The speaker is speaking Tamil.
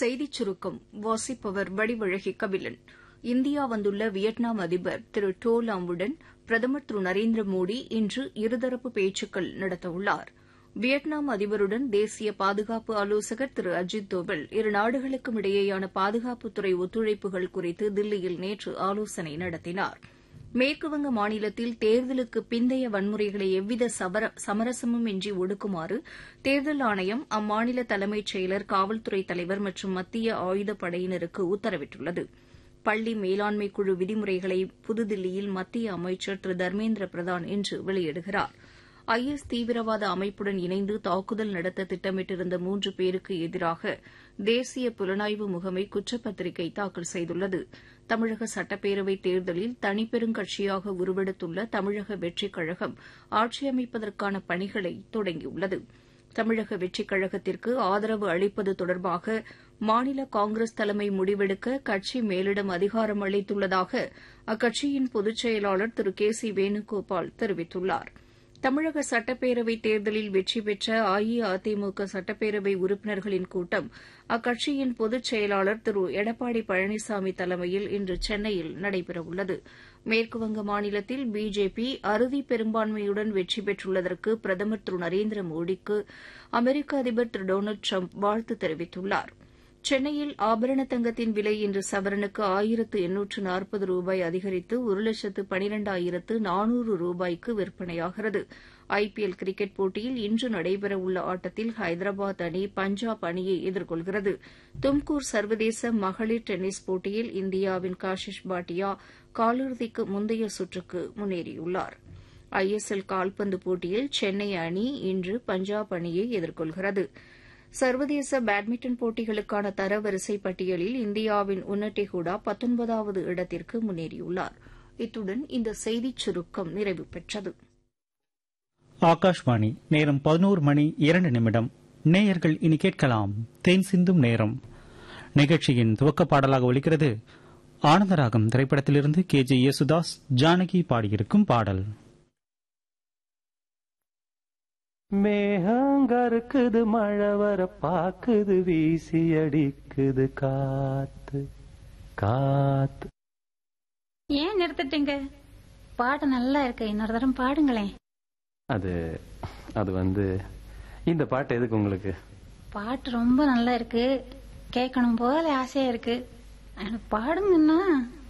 செய்திச் சுருக்கம் வாசிப்பவர் வடிவழகி கபிலன் இந்தியா வந்துள்ள வியட்நாம் அதிபர் திரு டோ லாமுடன் பிரதமர் திரு நரேந்திர மோடி இன்று இருதரப்பு பேச்சுக்கள் நடத்தவுள்ளார் வியட்நாம் அதிபருடன் தேசிய பாதுகாப்பு ஆலோசகர் திரு அஜித் தோவல் இரு நாடுகளுக்கும் இடையேயான பாதுகாப்புத்துறை ஒத்துழைப்புகள் குறித்து தில்லியில் நேற்று ஆலோசனை நடத்தினார் மேற்குவங்க மாநிலத்தில் தேர்தலுக்கு பிந்தைய வன்முறைகளை எவ்வித சமரசமும் இன்றி ஒடுக்குமாறு தேர்தல் ஆணையம் அம்மாநில தலைமைச் செயலர் காவல்துறை தலைவர் மற்றும் மத்திய ஆயுதப்படையினருக்கு உத்தரவிட்டுள்ளது பள்ளி மேலாண்மை குழு விதிமுறைகளை புதுதில்லியில் மத்திய அமைச்சர் திரு தர்மேந்திர பிரதான் இன்று வெளியிடுகிறார் ஐ எஸ் தீவிரவாத அமைப்புடன் இணைந்து தாக்குதல் நடத்த திட்டமிட்டிருந்த மூன்று பேருக்கு எதிராக தேசிய புலனாய்வு முகமை குற்றப்பத்திரிகை தாக்கல் செய்துள்ளது தமிழக சட்டப்பேரவைத் தேர்தலில் தனிப்பெருங்கட்சியாக உருவெடுத்துள்ள தமிழக வெற்றிக் கழகம் ஆட்சியமைப்பதற்கான பணிகளை தொடங்கியுள்ளது தமிழக வெற்றிக் கழகத்திற்கு ஆதரவு அளிப்பது தொடர்பாக மாநில காங்கிரஸ் தலைமை முடிவெடுக்க கட்சி மேலிடம் அதிகாரம் அளித்துள்ளதாக அக்கட்சியின் பொதுச் செயலாளர் திரு கே சி வேணுகோபால் தெரிவித்துள்ளார் தமிழக சட்டப்பேரவைத் தேர்தலில் வெற்றி பெற்ற அஇஅதிமுக சட்டப்பேரவை உறுப்பினர்களின் கூட்டம் அக்கட்சியின் பொதுச் செயலாளர் திரு எடப்பாடி பழனிசாமி தலைமையில் இன்று சென்னையில் நடைபெறவுள்ளது மேற்குவங்க மாநிலத்தில் பிஜேபி அறுதி பெரும்பான்மையுடன் வெற்றி பெற்றுள்ளதற்கு பிரதமர் திரு நரேந்திர மோடிக்கு அமெரிக்க அதிபர் திரு டொனால்டு ட்ரம்ப் வாழ்த்து தெரிவித்துள்ளார் சென்னையில் ஆபரண தங்கத்தின் விலை இன்று சவரனுக்கு ஆயிரத்து எண்ணூற்று நாற்பது ரூபாய் அதிகரித்து ஒரு லட்சத்து பனிரெண்டாயிரத்து நானூறு ரூபாய்க்கு விற்பனையாகிறது ஐபிஎல் கிரிக்கெட் போட்டியில் இன்று நடைபெறவுள்ள ஆட்டத்தில் ஹைதராபாத் அணி பஞ்சாப் அணியை எதிர்கொள்கிறது தும்கூர் சர்வதேச மகளிர் டென்னிஸ் போட்டியில் இந்தியாவின் காஷிஷ் பாட்டியா காலிறுதிக்கு முந்தைய சுற்றுக்கு முன்னேறியுள்ளார் ஐஎஸ்எல் கால்பந்து போட்டியில் சென்னை அணி இன்று பஞ்சாப் அணியை எதிர்கொள்கிறது சர்வதேச பேட்மிண்டன் போட்டிகளுக்கான தரவரிசை பட்டியலில் இந்தியாவின் உன்னட்டி ஹூடா பத்தொன்பதாவது இடத்திற்கு முன்னேறியுள்ளார் இத்துடன் இந்த செய்திச் சுருக்கம் நிறைவு பெற்றது ஆகாஷ்வாணி நேரம் பதினோரு மணி இரண்டு நிமிடம் நேயர்கள் இனி கேட்கலாம் தேன் சிந்தும் நேரம் நிகழ்ச்சியின் துவக்க பாடலாக ஒலிக்கிறது ஆனந்தராகம் திரைப்படத்திலிருந்து கே ஜே யேசுதாஸ் ஜானகி பாடியிருக்கும் பாடல் மேகங்கருக்குது மழை வர பாக்குது வீசி அடிக்குது காத்து காத்து ஏன் நிறுத்திட்டீங்க பாட்டு நல்லா இருக்கு இன்னொரு தரம் பாடுங்களேன் அது அது வந்து இந்த பாட்டு எதுக்கு உங்களுக்கு பாட்டு ரொம்ப நல்லா இருக்கு கேட்கணும் போல ஆசையா இருக்கு எனக்கு பாடுங்கன்னா